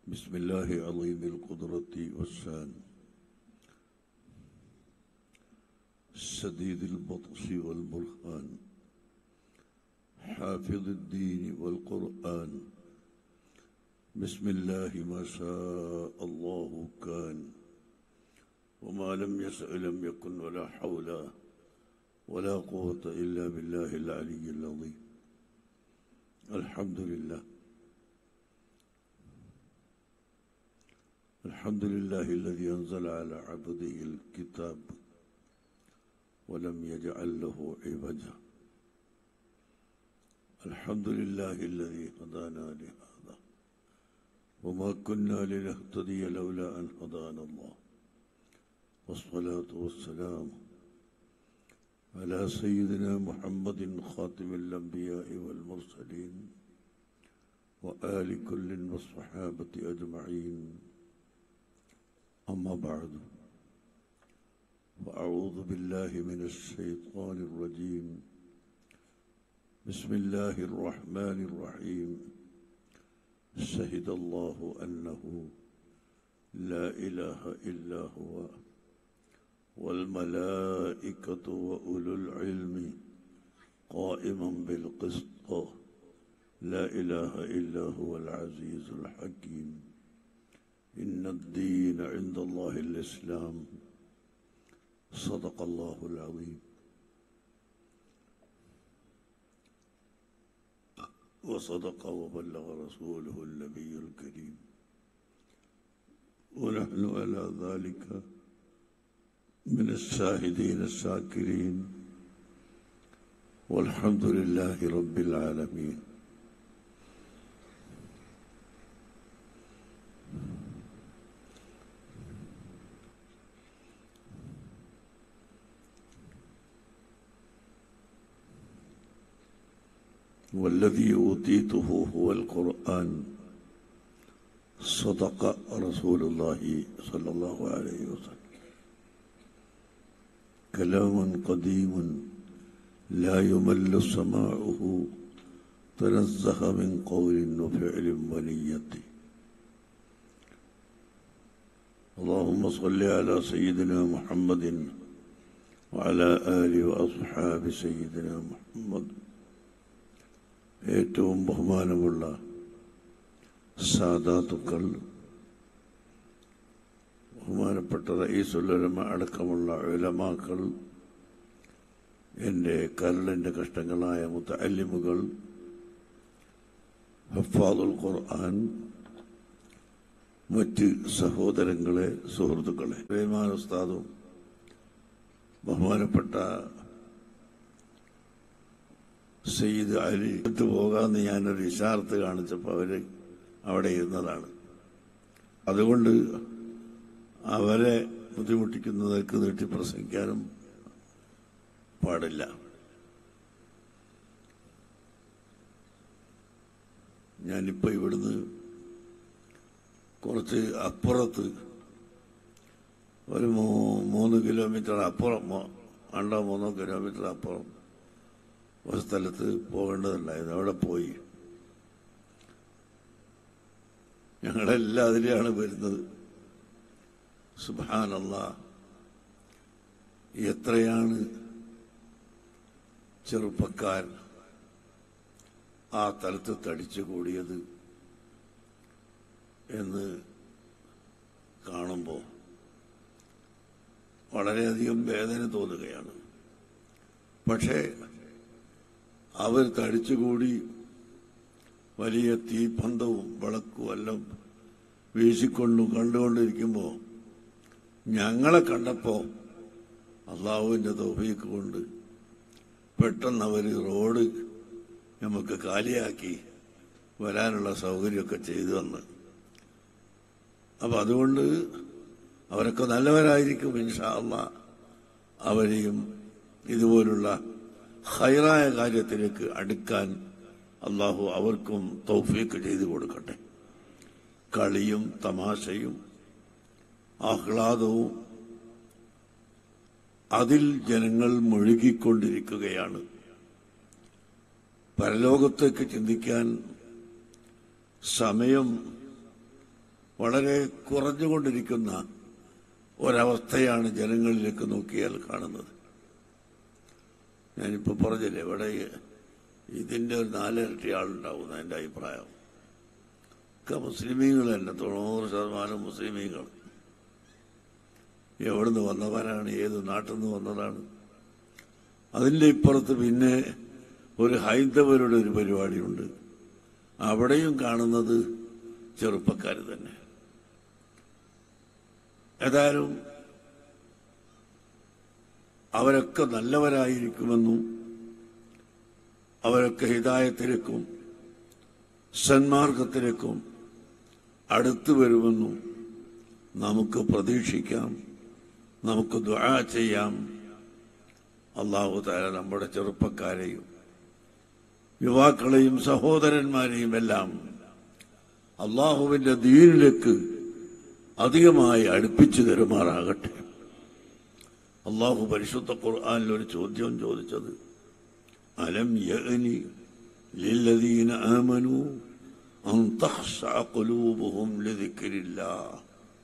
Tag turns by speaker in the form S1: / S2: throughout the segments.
S1: بسم الله عظيم القدرة والشان شديد البطش والبرهان حافظ الدين والقرآن بسم الله ما شاء الله كان وما لم يشأ لم يكن ولا حول ولا قوة إلا بالله العلي العظيم الحمد لله الحمد لله الذي أنزل على عبده الكتاب ولم يجعل له عوجا الحمد لله الذي هدانا لهذا وما كنا لنهتدي لولا أن هدانا الله والصلاة والسلام على سيدنا محمد خاتم الأنبياء والمرسلين وآل كل والصحابة أجمعين أما بعد فأعوذ بالله من الشيطان الرجيم بسم الله الرحمن الرحيم شهد الله أنه لا إله إلا هو والملائكة وأولو العلم قائما بالقسط لا إله إلا هو العزيز الحكيم إن الدين عند الله الإسلام صدق الله العظيم وصدق وبلغ رسوله النبي الكريم ونحن على ذلك من الشاهدين الشاكرين والحمد لله رب العالمين والذي أوتيته هو القرآن صدق رسول الله صلى الله عليه وسلم كلام قديم لا يمل سماعه تنزه من قول وفعل ونية اللهم صل على سيدنا محمد وعلى آله وأصحاب سيدنا محمد ഏറ്റവും ബഹുമാനമുള്ള സാദാത്തുക്കൾ ബഹുമാനപ്പെട്ട റയീസുല്ലമ അടക്കമുള്ള ഉലമാക്കൾ എൻ്റെ കരളിൻ്റെ കഷ്ടങ്ങളായ മുത്തല്ലിമുകൾ ഹഫാദുൽ ഖുർആൻ മറ്റ് സഹോദരങ്ങളെ സുഹൃത്തുക്കളെ റഹ്മാൻ ഉസ്താദും ബഹുമാനപ്പെട്ട സയ്യിദ് അലി അടുത്ത് പോകാമെന്ന് ഞാനൊരു ഇഷാർത്ത് കാണിച്ചപ്പോൾ അവര് അവിടെ ഇരുന്നതാണ് അതുകൊണ്ട് അവരെ ബുദ്ധിമുട്ടിക്കുന്നതൊക്കെ നീട്ടി പ്രസംഗിക്കാനും പാടില്ല ഞാനിപ്പോ ഇവിടുന്ന് കുറച്ച് അപ്പുറത്ത് ഒരു മൂന്ന് കിലോമീറ്റർ അപ്പുറം രണ്ടോ മൂന്നോ കിലോമീറ്റർ അപ്പുറം ഒരു സ്ഥലത്ത് പോകേണ്ടതുണ്ടായിരുന്നു അവിടെ പോയി ഞങ്ങളെല്ലാം അതിലെയാണ് വരുന്നത് സുബാനല്ല എത്രയാണ് ചെറുപ്പക്കാർ ആ തലത്ത് തടിച്ചു കൂടിയത് എന്ന് കാണുമ്പോൾ വളരെയധികം വേദന തോന്നുകയാണ് പക്ഷേ അവർ തടിച്ചുകൂടി വലിയ തീപന്തവും വിളക്കും എല്ലാം വീശിക്കൊണ്ടു കണ്ടുകൊണ്ടിരിക്കുമ്പോൾ ഞങ്ങളെ കണ്ടപ്പോൾ അള്ളാഹുവിൻ്റെ തോഫീക്ക് കൊണ്ട് പെട്ടെന്ന് അവർ റോഡ് നമുക്ക് കാലിയാക്കി വരാനുള്ള സൗകര്യമൊക്കെ ചെയ്തു തന്ന് അപ്പം അതുകൊണ്ട് അവരൊക്കെ നല്ലവരായിരിക്കും ഇൻഷാ അള്ളാ അവരെയും ഇതുപോലുള്ള ഹൈറായ കാര്യത്തിലേക്ക് അടുക്കാൻ അള്ളാഹു അവർക്കും തൗഫീക്ക് ചെയ്തു കൊടുക്കട്ടെ കളിയും തമാശയും ആഹ്ലാദവും അതിൽ ജനങ്ങൾ മുഴുകിക്കൊണ്ടിരിക്കുകയാണ് പരലോകത്തേക്ക് ചിന്തിക്കാൻ സമയം വളരെ കുറഞ്ഞുകൊണ്ടിരിക്കുന്ന ഒരവസ്ഥയാണ് ജനങ്ങളിലേക്ക് നോക്കിയാൽ കാണുന്നത് ഞാനിപ്പോ പറഞ്ഞില്ലേ ഇവിടെ ഇതിന്റെ ഒരു നാലിരട്ടി ആളുണ്ടാവും എന്റെ അഭിപ്രായം ഒക്കെ മുസ്ലിമീങ്ങൾ തന്നെ തൊണ്ണൂറ് ശതമാനം മുസ്ലിമീങ്ങൾ എവിടുന്ന് വന്നവരാണ് ഏത് നാട്ടിൽ നിന്ന് വന്നതാണ് അതിന്റെ ഇപ്പുറത്ത് പിന്നെ ഒരു ഹൈന്ദവരുടെ ഒരു പരിപാടിയുണ്ട് അവിടെയും കാണുന്നത് ചെറുപ്പക്കാർ തന്നെ ഏതായാലും അവരൊക്കെ നല്ലവരായിരിക്കുമെന്നും അവരൊക്കെ ഹിതായത്തിലേക്കും സന്മാർഗത്തിലേക്കും അടുത്തു വരുമെന്നും നമുക്ക് പ്രതീക്ഷിക്കാം നമുക്ക് ദുആ ചെയ്യാം അള്ളാഹു താല നമ്മുടെ ചെറുപ്പക്കാരെയും യുവാക്കളെയും സഹോദരന്മാരെയും എല്ലാം അള്ളാഹുവിന്റെ ദീനിലേക്ക് അധികമായി അടുപ്പിച്ചു തരുമാറാകട്ടെ അള്ളാഹു പരിശുദ്ധ ഖുർആനിൽ ഒരു ചോദ്യം ചോദിച്ചത് അലം യഅനി ലില്ലദീന ആമനു അൻ തഖ്ശഅ ഖുലൂബുഹും ലിദിക്രില്ലാഹ്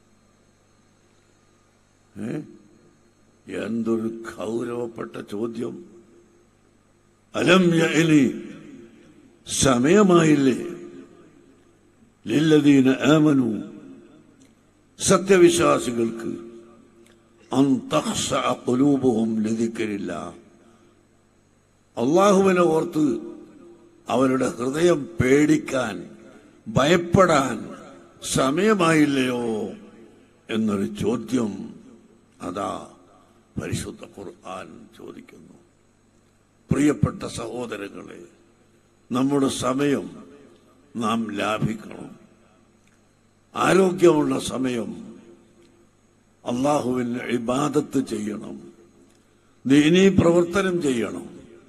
S1: ഏ? എന്തൊരു ഗൗരവപ്പെട്ട ചോദ്യം അലം യഅനി സമയമായില്ലേ ലില്ലദീന ആമനു സത്യവിശ്വാസികൾക്ക് അൻ തഖ്ശഅ ഖുലൂബുഹും ലിദിക്രില്ലാഹ് അള്ളാഹുവിനെ ഓർത്ത് അവരുടെ ഹൃദയം പേടിക്കാൻ ഭയപ്പെടാൻ സമയമായില്ലയോ എന്നൊരു ചോദ്യം അതാ പരിശുദ്ധ ഖുർആൻ ചോദിക്കുന്നു പ്രിയപ്പെട്ട സഹോദരങ്ങളെ നമ്മുടെ സമയം നാം ലാഭിക്കണം ആരോഗ്യമുള്ള സമയം അള്ളാഹുവിന് ഇബാദത്ത് ചെയ്യണം ദീനീ പ്രവർത്തനം ചെയ്യണം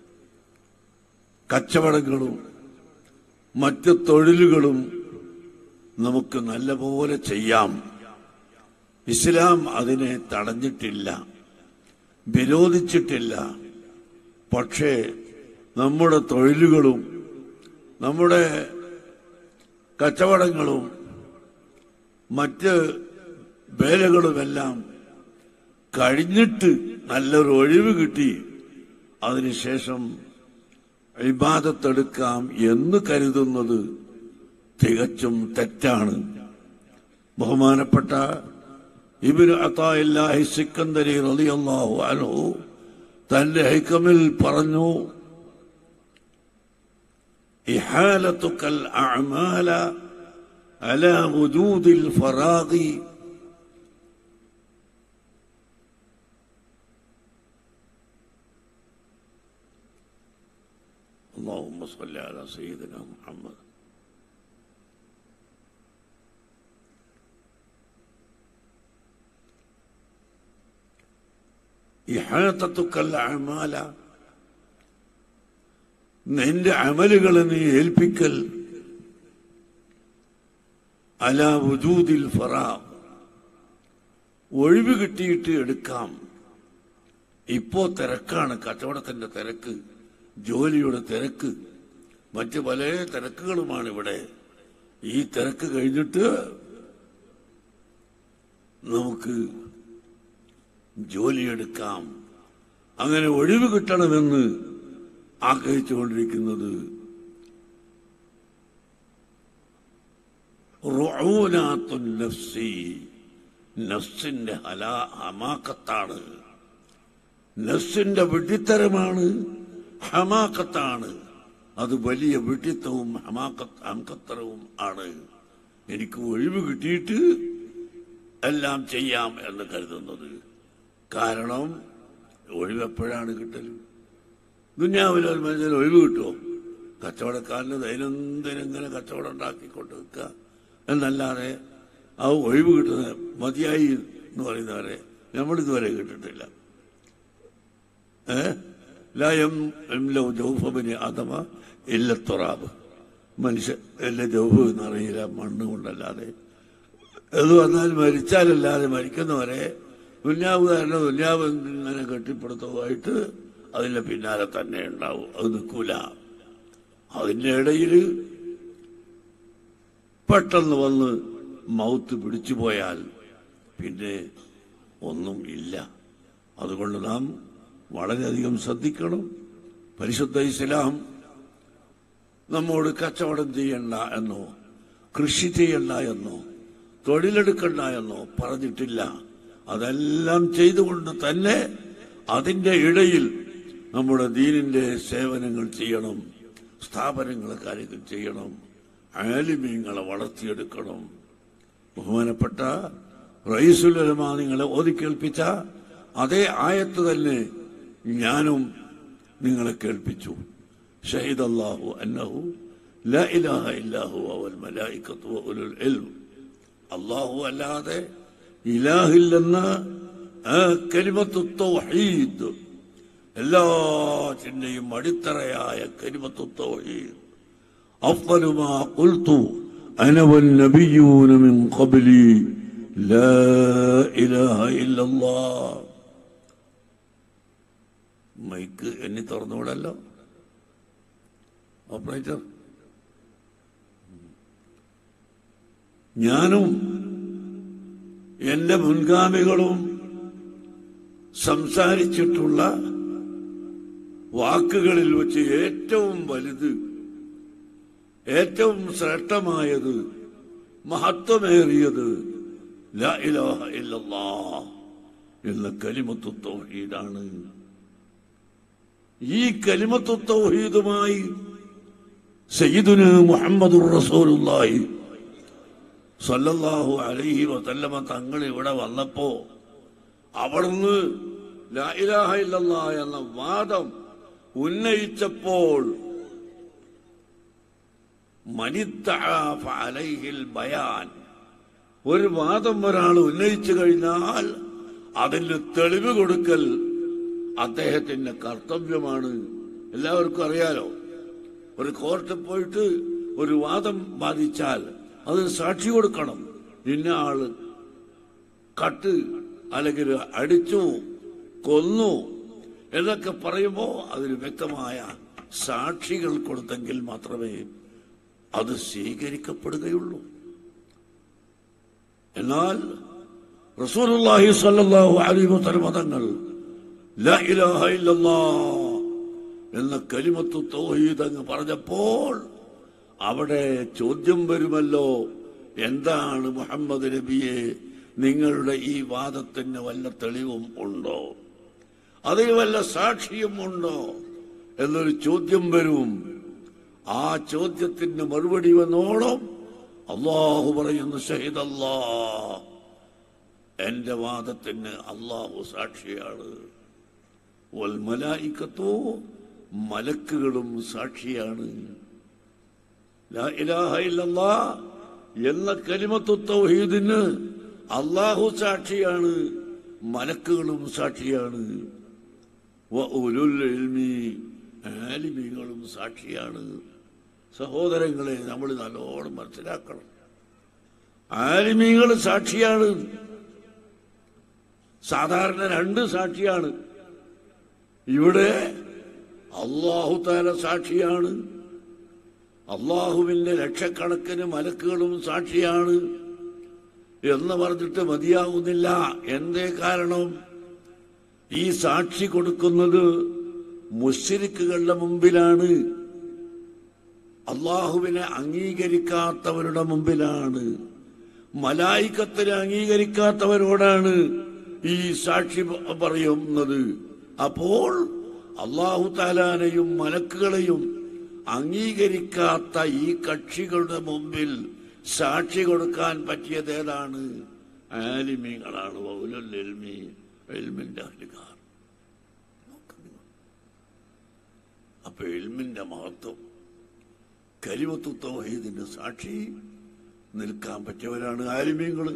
S1: കച്ചവടങ്ങളും മറ്റ് തൊഴിലുകളും നമുക്ക് നല്ലപോലെ ചെയ്യാം ഇസ്ലാം അതിനെ തടഞ്ഞിട്ടില്ല വിരോധിച്ചിട്ടില്ല പക്ഷേ നമ്മുടെ തൊഴിലുകളും നമ്മുടെ കച്ചവടങ്ങളും മറ്റ് വേലകളുമെല്ലാം കഴിഞ്ഞിട്ട് നല്ലൊരു ഒഴിവ് കിട്ടി അതിനുശേഷം ഇബാദത്തെടുക്കാം എന്ന് കരുതുന്നത് തികച്ചും തെറ്റാണ് ബഹുമാനപ്പെട്ട ഇബിന് അത്തായില്ലാഹി സിക്കന്ദരി റളിയല്ലാഹു അൻഹു തന്റെ ഹൈക്കമിൽ പറഞ്ഞു ഇഹാലത്തുക്കൽ അഅമാല അലാ വുജൂദിൽ ഫറാഗി اللهم صل على سيدنا محمد ഇഹാത്തത്തുക്കൽ അമാല നിന്റെ അമലുകളെ നീ ഏൽപ്പിക്കൽ അല വുജൂദിൽ ഫറാ ഒഴിവ് കിട്ടിയിട്ട് എടുക്കാം ഇപ്പോ തിരക്കാണ് കച്ചവടത്തിന്റെ തിരക്ക് ജോലിയുടെ തിരക്ക് മറ്റ് പല തിരക്കുകളുമാണ് ഇവിടെ ഈ തിരക്ക് കഴിഞ്ഞിട്ട് നമുക്ക് ജോലിയെടുക്കാം അങ്ങനെ ഒഴിവ് കിട്ടണമെന്ന് ആഗ്രഹിച്ചുകൊണ്ടിരിക്കുന്നത് റുഊനാത്തുൻ നഫ്സി നഫ്സിന്റെ ഹലാ ഹമാക്കത്താണ് നഫ്സിന്റെ വിഡ്ഢിത്തരമാണ് ഹമാക്കത്താണ് അത് വലിയ വിഡ്ഢിത്തവും ഹമാക്കത്ത് ഹംകത്തരവും ആണ് എനിക്ക് ഒഴിവ് കിട്ടിയിട്ട് എല്ലാം ചെയ്യാം എന്ന് കരുതുന്നത് കാരണം ഒഴിവെപ്പോഴാണ് കിട്ടൽ ദുന്യാവിൽ ഒരു മനുഷ്യന് ഒഴിവ് കിട്ടുമോ കച്ചവടക്കാരന് ദൈനംദിനം ഇങ്ങനെ കച്ചവടം ഉണ്ടാക്കിക്കൊണ്ട് നിൽക്കുക എന്നല്ലാതെ ആ ഒഴിവ് കിട്ടുന്നത് മതിയായി എന്ന് പറയുന്നവരെ നമ്മളിതുവരെ കിട്ടിട്ടില്ല ഏഹ് ലയം എംലോ ജൗഫബിന് അഥമ ഇല്ലത്തുറാബ് മനുഷ്യ എല്ലാം ജൗഫ് എന്നറിയില്ല മണ്ണ് കൊണ്ടല്ലാതെ അത് വന്നാൽ മരിച്ചാലല്ലാതെ മരിക്കുന്നവരെ ദുന്യാവുകാരനെ ദുന്യാവ് ഇങ്ങനെ കെട്ടിപ്പടുത്തവുമായിട്ട് അതിന്റെ പിന്നാലെ തന്നെ ഉണ്ടാവും അത് നിൽക്കൂല അതിന്റെ ഇടയിൽ പെട്ടെന്ന് വന്ന് മൗത്ത് പിടിച്ചു പോയാൽ പിന്നെ ഒന്നും ഇല്ല അതുകൊണ്ട് നാം വളരെയധികം ശ്രദ്ധിക്കണം പരിശുദ്ധ ഇസ്ലാം നമ്മോട് കച്ചവടം ചെയ്യണ്ട എന്നോ കൃഷി ചെയ്യണ്ട എന്നോ തൊഴിലെടുക്കണ്ട എന്നോ പറഞ്ഞിട്ടില്ല അതെല്ലാം ചെയ്തുകൊണ്ട് തന്നെ അതിന്റെ ഇടയിൽ നമ്മുടെ ദീനിന്റെ സേവനങ്ങൾ ചെയ്യണം സ്ഥാപനങ്ങളെ കാര്യങ്ങൾ ചെയ്യണം ആലിമീങ്ങളെ വളർത്തിയെടുക്കണം ബഹുമാനപ്പെട്ട റയീസുലമ നിങ്ങളെ ഓതിക്കേൽപ്പിച്ച അതേ ആയത്ത് തന്നെ ഞാനും നിങ്ങളെ കേൾപ്പിച്ചു ഷഹീദ് അള്ളാഹു അന്നഹു لا إله إلا هو والملائكة وأولو العلم അള്ളാഹു അല്ലാതെ ഇലാഹില്ലെന്ന ആ കരിമത്തു തൗഹീദ് എല്ലാറ്റിന്റെയും അടിത്തറയായ കരിമത്തു തൗഹീദ് أفضل ما قلت أنا والنبيون من قبلي لا إله إلا الله മൈക്ക് എണ്ണി തുറന്നുവിടല്ലോ ഓപ്പറേറ്റർ ഞാനും എന്റെ മുൻഗാമികളും സംസാരിച്ചിട്ടുള്ള വാക്കുകളിൽ വെച്ച് ഏറ്റവും വലുത് ഏറ്റവും ശ്രേഷ്ഠമായത് മഹത്വമേറിയത് ലാ ഇലാഹ ഇല്ലല്ലാഹ് എന്ന കലിമത്തു തൗഹീദാണ് ഈ കലിമത്തു തൗഹീദുമായി സയ്യിദുന മുഹമ്മദുർ റസൂലുള്ളാഹി സല്ലല്ലാഹു അലൈഹി വസല്ലമ തങ്ങൾ ഇവിടെ വന്നപ്പോ അവിടുന്ന് ലാ ഇലാഹ ഇല്ലല്ലാഹ് എന്ന വാദം ഉന്നയിച്ചപ്പോൾ മനിത്തഅഫ അലൈഹിൽ ബയാൻ ഒരു വാദം ഒരാൾ ഉന്നയിച്ചു കഴിഞ്ഞാൽ അതിന് തെളിവ് കൊടുക്കൽ അദ്ദേഹത്തിന്റെ കർത്തവ്യമാണ് എല്ലാവർക്കും അറിയാലോ ഒരു കോർട്ടിൽ പോയിട്ട് ഒരു വാദം ബാധിച്ചാൽ അത് സാക്ഷി കൊടുക്കണം ഇന്ന ആള് കട്ട് അല്ലെങ്കിൽ അടിച്ചു കൊന്നു എന്നൊക്കെ പറയുമ്പോ അതിന് വ്യക്തമായ സാക്ഷികൾ കൊടുത്തെങ്കിൽ മാത്രമേ അത് സ്വീകരിക്കപ്പെടുകയുള്ളൂ എന്നാൽ റസൂലുള്ളാഹി സ്വല്ലല്ലാഹു അലൈഹി വസല്ലം തങ്ങൾ ലാ ഇലാഹ ഇല്ലല്ലാഹ് എന്ന കലിമത്തു തൗഹീദ് അങ്ങ് പറഞ്ഞപ്പോൾ അവിടെ ചോദ്യം വരുമല്ലോ എന്താണ് മുഹമ്മദ് നബിയെ നിങ്ങളുടെ ഈ വാദത്തിന് വല്ല തെളിവും ഉണ്ടോ അതിന് വല്ല സാക്ഷിയും ഉണ്ടോ എന്നൊരു ചോദ്യം വരും ആ ചോദ്യത്തിന് മറുപടി വന്നോളം അള്ളാഹു പറയുന്നു ഷഹിദ് അല്ലാ എന്റെ വാദത്തിന് അള്ളാഹു സാക്ഷിയാണ് വൽമലായിക്കത്തോ മലക്കുകളും സാക്ഷിയാണ് ലാ ഇലാഹ ഇല്ലല്ലാ എന്ന കലിമത്തു തൗഹീദിന് അള്ളാഹു സാക്ഷിയാണ് മലക്കുകളും സാക്ഷിയാണ് വ ഉലുൽ ഇൽമി ആലിമീങ്ങളും സാക്ഷിയാണ് സഹോദരങ്ങളെ നമ്മൾ നല്ലോണം മനസ്സിലാക്കണം ആലിമീങ്ങൾ സാക്ഷിയാണ് സാധാരണ രണ്ട് സാക്ഷിയാണ് ഇവിടെ അള്ളാഹു താല സാക്ഷിയാണ് അള്ളാഹുവിന്റെ ലക്ഷക്കണക്കിന് മലക്കുകളും സാക്ഷിയാണ് എന്ന് പറഞ്ഞിട്ട് മതിയാവുന്നില്ല എന്തേ കാരണം ഈ സാക്ഷി കൊടുക്കുന്നത് മുശ്രിക്കുകളുടെ മുമ്പിലാണ് അള്ളാഹുവിനെ അംഗീകരിക്കാത്തവരുടെ മുമ്പിലാണ് മലായിക്കത്തിനെ അംഗീകരിക്കാത്തവരോടാണ് ഈ സാക്ഷി പ- പറയുന്നത് അപ്പോൾ അള്ളാഹു താലാനെയും മലക്കുകളെയും അംഗീകരിക്കാത്ത ഈ കക്ഷികളുടെ മുമ്പിൽ സാക്ഷി കൊടുക്കാൻ പറ്റിയത് ഏതാണ് ആലിമീങ്ങളാണ് വൗലുൽ ഇൽമി, ഇൽമിന്റെ അഹ്ലുകാർ അപ്പൊ എൽമിന്റെ മഹത്വം കരിമത്തു തൗഹീദിന്റെ സാക്ഷി നിൽക്കാൻ പറ്റിയവരാണ് ആലിമീങ്ങള്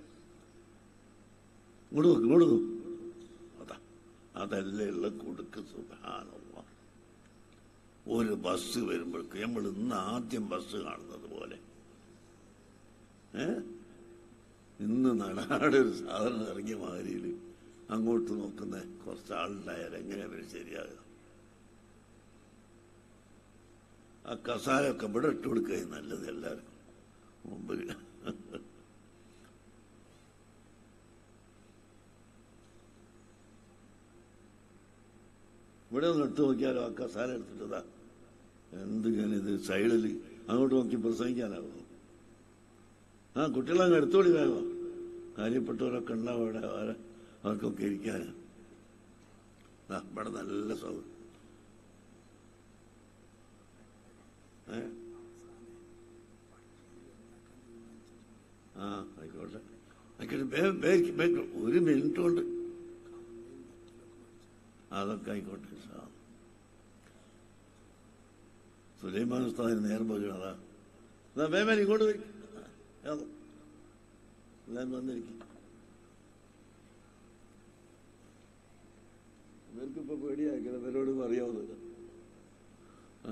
S1: ഇങ്ങോട്ട് നോക്ക് ഇങ്ങോട്ട് നോക്ക് അതാ അതല്ലേ ഉള്ള കൊടുക്ക് സുധാനുള്ള ഒരു ബസ് വരുമ്പോഴേക്ക് നമ്മൾ ഇന്ന് ആദ്യം ബസ് കാണുന്നത് പോലെ ഏ ഇന്ന് നടാട് ഒരു സാധനം ഇറങ്ങിയ മാതിരിയിൽ അങ്ങോട്ട് നോക്കുന്ന കുറച്ച് ആളുണ്ടായാൽ എങ്ങനെ അവർ ശരിയാകുക ആ കസാലൊക്കെ ഇവിടെ ഇട്ട് കൊടുക്കുക നല്ലത് എല്ലാവർക്കും മുമ്പിൽ ഇവിടെ ഒന്ന് എടുത്തു നോക്കിയാലോ ആ കസാല എടുത്തിട്ടതാ എന്ത് ഇത് സൈഡിൽ അങ്ങോട്ട് നോക്കി പ്രസംഗിക്കാനാവുന്നു ആ കുട്ടികളങ്ങ് എടുത്തോടി വേഗം കാര്യപ്പെട്ടവരൊക്കെ ഉണ്ടാവും അവിടെ അവരെ അവർക്കൊക്കെ ഇരിക്കാൻ ഇവിടെ നല്ല സൗകര്യം ഏ ആ ആയിക്കോട്ടെ ആയിക്കോട്ടെ വേ- വേ- വേ- ഒരു മിനിറ്റ് കൊണ്ട് അതൊക്കെ ആയിക്കോട്ടെ സാ. സുലൈമാൻ ഉസ്താദിന് നേരം പോലും അതാ എന്നാ വേമൻ ഇങ്ങോട്ട് വരും എല്ലാവരും വന്നിരിക്കും ഇവർക്കിപ്പോ പേടിയാക്കണം ഇവരോട് അറിയാവുന്നത് ആ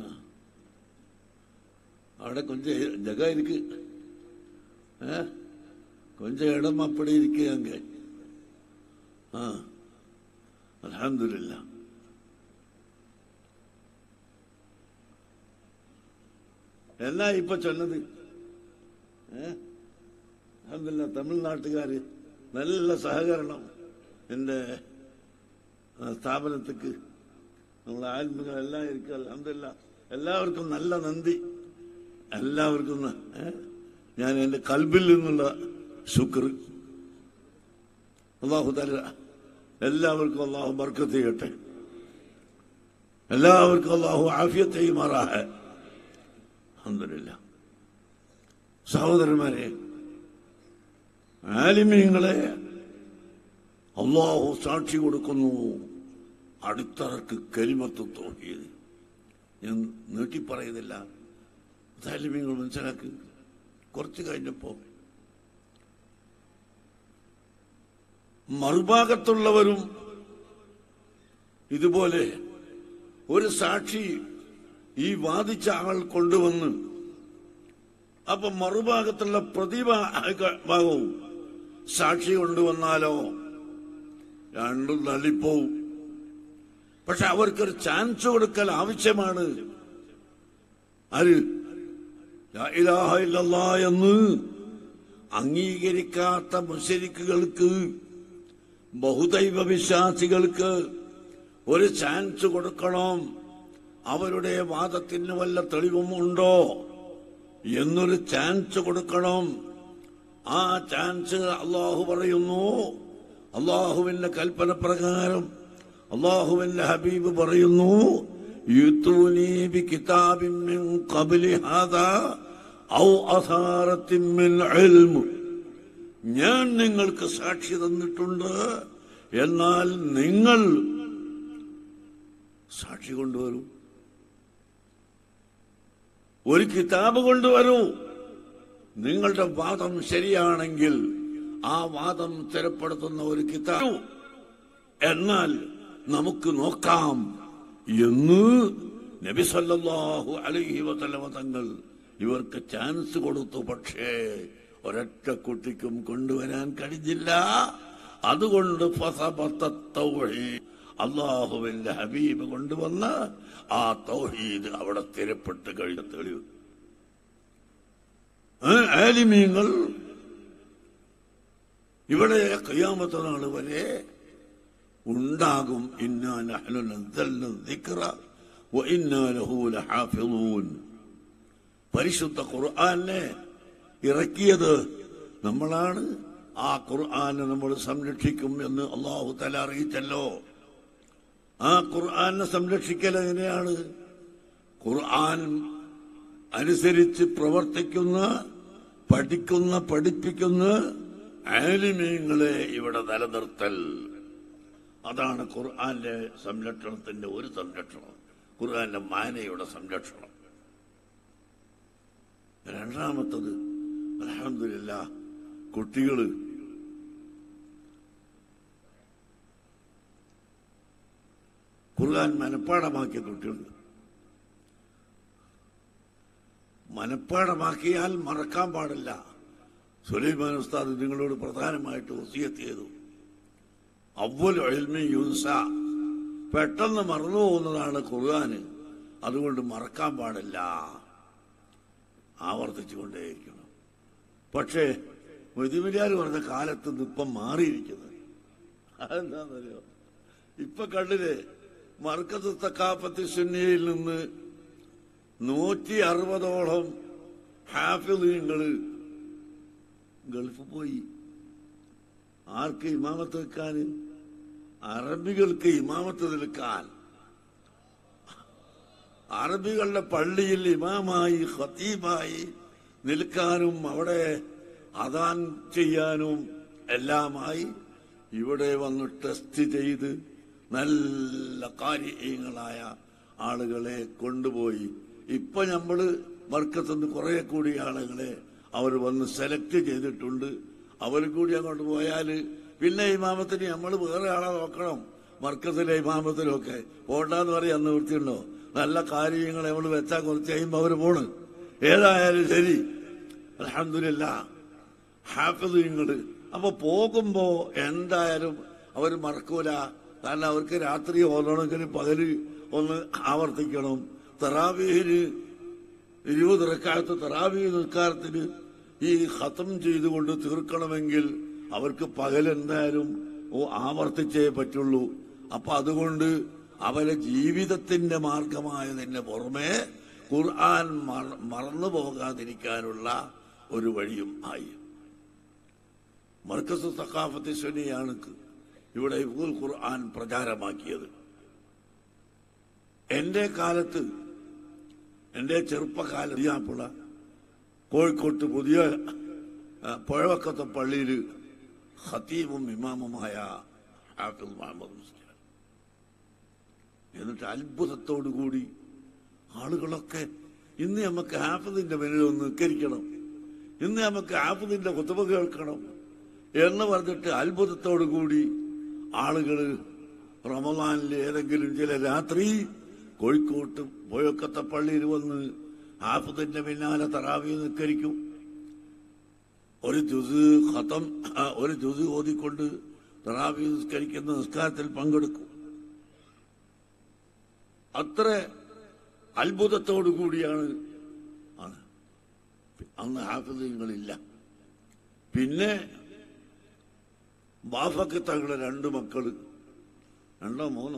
S1: അവിടെ கொஞ்சம் ஜகா இருக்கு ஆ? கொஞ்சம் இடம் அப்படி இருக்கு அங்க ஆ அல்ஹம்துலில்லாஹ் എന്നാ ഇപ്പൊ ചൊന്നത് അഹമ്മദില്ല തമിഴ്നാട്ടുകാര് നല്ല സഹകരണം എന്റെ ആ, സ്ഥാപനത്തിക്ക് നമ്മളെ ആത്മകളെല്ലാം ഇരിക്കും അലഹമില്ല എല്ലാവർക്കും നല്ല നന്ദി എല്ലാവർക്കും ന- ഏ? ഞാൻ എന്റെ കൽബിൽ നിന്നുള്ള ശുക്ർ അള്ളാഹു തല എല്ലാവർക്കും അള്ളാഹു ബർക്കത്ത് ചെയ്യട്ടെ എല്ലാവർക്കും അള്ളാഹു ആഫിയത്ത് ചെയ്യുമാറാഹ അഹമ്മദില്ല സഹോദരന്മാരെ ആലിമീങ്ങളെ അള്ളാഹു സാക്ഷി കൊടുക്കുന്നു അടുത്തറക്ക് കരിമത്ത് തോന്നിയത് ഞാൻ നീട്ടിപ്പറയുന്നില്ല താലിമ്യങ്ങൾ മനസ്സിലാക്കി കുറച്ച് കഴിഞ്ഞപ്പോ മറുഭാഗത്തുള്ളവരും ഇതുപോലെ ഒരു സാക്ഷി ഈ വാദിച്ച ആൾ കൊണ്ടുവന്ന് അപ്പൊ മറുഭാഗത്തുള്ള പ്രതിഭാഗവും സാക്ഷി കൊണ്ടുവന്നാലോ രണ്ടും തള്ളിപ്പോവും പക്ഷെ അവർക്കൊരു ചാൻസ് കൊടുക്കൽ ആവശ്യമാണ് ആര് ലാ ഇലാഹ ഇല്ലല്ലാ എന്ന് അംഗീകരിക്കാത്ത മുശരിക്കുകൾക്ക് ബഹുദൈവ വിശ്വാസികൾക്ക് ഒരു ചാൻസ് കൊടുക്കണം അവരുടെ വാദത്തിന് വല്ല തെളിവും ഉണ്ടോ എന്നൊരു ചാൻസ് കൊടുക്കണം ആ ചാൻസ് അള്ളാഹു പറയുന്നു അള്ളാഹുവിന്റെ കൽപ്പന പ്രകാരം അള്ളാഹുവിന്റെ ഹബീബ് പറയുന്നു യുത്തൂനി ബി കിതാബിൻ മിൻ ഖബ്ലി ഹാദാ ഔ അസാറത്തിൻ മിൻ ഇൽമ് ഞാൻ നിങ്ങൾക്ക് സാക്ഷി തന്നിട്ടുണ്ട് എന്നാൽ നിങ്ങൾ സാക്ഷി കൊണ്ടുവരൂ ഒരു കിതാബ് കൊണ്ടുവരൂ നിങ്ങളുടെ വാദം ശരിയാണെങ്കിൽ ആ വാദം സ്ഥിരപ്പെടുത്തുന്ന ഒരു കിതാബ് എന്നാൽ നമുക്ക് നോക്കാം എന്ന് നബി സല്ലല്ലാഹു അലൈഹി വസല്ലമ തങ്ങൾ ഇവർക്ക് ചാൻസ് കൊടുത്തു പക്ഷേ ഒരൊറ്റ കുട്ടിക്കും കൊണ്ടുവരാൻ കഴിഞ്ഞില്ല അതുകൊണ്ട് ഫസബത്ത തൗഹീദ് അള്ളാഹുവിന്റെ ഹബീബ് കൊണ്ടുവന്ന ആ തൗഹീദ് അവിടെ സ്ഥിരപ്പെട്ട് കഴിഞ്ഞ തെളിവ് ആ ആലിമീങ്ങൾ ഇവിടെ കയ്യാമത്ത നാൾ വരെ ഉണ്ടാകും ഇന്നാ നഹ്നു നസ്സൽന ദിക്റ വ ഇന്നാ ലഹു ലഹാഫിളൂൻ പരിശുദ്ധ ഖുർആനെ ഇറക്കിയത് നമ്മളാണ് ആ ഖുർആനെ നമ്മൾ സംരക്ഷിക്കും എന്ന് അള്ളാഹു തല അറിയിച്ചല്ലോ ആ ഖുർആനെ സംരക്ഷിക്കൽ എങ്ങനെയാണ് ഖുർആൻ അനുസരിച്ച് പ്രവർത്തിക്കുന്ന പഠിക്കുന്ന പഠിപ്പിക്കുന്ന ആലിമീങ്ങളെ ഇവിടെ നിലനിർത്തൽ അതാണ് ഖുർആന്റെ സംരക്ഷണത്തിന്റെ ഒരു സംരക്ഷണം ഖുർആന്റെ മാനയുടെ സംരക്ഷണം രണ്ടാമത്തത് അലഹമില്ല കുട്ടികള് ഖുർആൻ മനഃപ്പാടമാക്കിയ കുട്ടികളുണ്ട് മനഃപ്പാടമാക്കിയാൽ മറക്കാൻ പാടില്ല സുലൈമാൻ ഉസ്താദ് നിങ്ങളോട് പ്രധാനമായിട്ട് വസിയത്ത് ചെയ്തു അവൽ എൽമി യൂസ പെട്ടെന്ന് മറന്നു പോകുന്നതാണ് ഖുർആന് അതുകൊണ്ട് മറക്കാൻ പാടില്ല ആവർത്തിച്ചുകൊണ്ടേയിരിക്കണം പക്ഷേ മൊയ്തിമില്ലാർ പറഞ്ഞ കാലത്ത് നിന്ന് ഇപ്പം മാറിയിരിക്കുന്നത് അതെന്താണെന്നറിയോ ഇപ്പൊ കണ്ടില്ലേ മർക്കത്ത് തക്കാപ്പത്തി സുന്നിയിൽ നിന്ന് നൂറ്റി അറുപതോളം ഹാഫിളീങ്ങള് ഗൾഫ് പോയി ആർക്ക് ഇമാമത്ത് വെക്കാൻ അറബികൾക്ക് ഇമാമത്ത് നിൽക്കാൻ അറബികളുടെ പള്ളിയിൽ ഇമാമായി ഖത്തീബായി നിൽക്കാനും അവിടെ അതാൻ ചെയ്യാനും എല്ലാമായി ഇവിടെ വന്ന് ടെസ്റ്റ് ചെയ്ത് നല്ല കാര്യങ്ങളായ ആളുകളെ കൊണ്ടുപോയി ഇപ്പൊ നമ്മള് വർക്കത്തുനിന്ന് കുറെ കൂടി ആളുകളെ അവർ വന്ന് സെലക്ട് ചെയ്തിട്ടുണ്ട് അവർ കൂടി അങ്ങോട്ട് പോയാല് പിന്നെ ഇമാമത്തിന് നമ്മൾ വേറെ ആളെ നോക്കണം മർക്കത്തിലെ ഇമാമത്തിലൊക്കെ പോണ്ടാന്ന് പറയാൻ നിവൃത്തിയുണ്ടോ നല്ല കാര്യങ്ങൾ നമ്മൾ വെച്ചാൽ കുറച്ച് കഴിയുമ്പോൾ അവര് പോണ് ഏതായാലും ശരി അലഹമില്ല ഹാഫിദുങ്ങള് അപ്പൊ പോകുമ്പോ എന്തായാലും അവർ മറക്കൂല കാരണം അവർക്ക് രാത്രി ഓതണമെങ്കിൽ പകല് ഒന്ന് ആവർത്തിക്കണം തറാവീഹിന് ഇരുപത് റക്കാലത്ത് തറാവീ നിസ്കാരത്തിന് ഈ ഖത്തം ചെയ്തുകൊണ്ട് തീർക്കണമെങ്കിൽ അവർക്ക് പകൽ എന്തായാലും ഓ ആവർത്തിച്ചേ പറ്റുള്ളൂ അപ്പൊ അതുകൊണ്ട് അവരെ ജീവിതത്തിന്റെ മാർഗമായതിന് പുറമെ ഖുർആൻ മറ- മറന്നു പോകാതിരിക്കാനുള്ള ഒരു വഴിയും ആയി മർക്കസ് സഖാഫത്ത് ശനിയാണ് ഇവിടെ ഹിഫ്ദുൽ ഖുർആൻ പ്രചാരമാക്കിയത് എന്റെ കാലത്ത് എന്റെ ചെറുപ്പകാലം ദിയാപ്പുള കോഴിക്കോട്ട് പുതിയ ആ, പുഴവക്കത്തെ പള്ളിയിൽ ഖത്തീബും ഇമാമുമായ ഹാഫിദ് മുഹമ്മദ് മുസ്ലിം എന്നിട്ട് അത്ഭുതത്തോടുകൂടി ആളുകളൊക്കെ ഇന്ന് നമുക്ക് ഹാഫിദിന്റെ മുന്നിൽ ഒന്ന് നിൽക്കരിക്കണം ഇന്ന് നമുക്ക് ഹാഫിദിന്റെ കുത്തുബ കേൾക്കണം എന്ന് പറഞ്ഞിട്ട് അത്ഭുതത്തോടുകൂടി ആളുകൾ റമദാനിൽ ഏതെങ്കിലും ചില രാത്രി കോഴിക്കോട്ട് പുഴക്കത്തെ പള്ളിയിൽ വന്ന് ഹാഫിദിന്റെ പിന്നാലെ തറാവി നിൽക്കരിക്കും ഒരു ജുസ് ഖത്തം ആ, ഒരു ജുസ് ഓതിക്കൊണ്ട് തറാവി നിസ്കരിക്കുന്ന നിസ്കാരത്തിൽ പങ്കെടുക്കും അത്ര അത്ഭുതത്തോടു കൂടിയാണ് ആണ് അന്ന് ഹാഫിദുകളില്ല പിന്നെ ബാഫക്ക് തങ്ങളുടെ രണ്ട് മക്കള് രണ്ടോ മൂന്നോ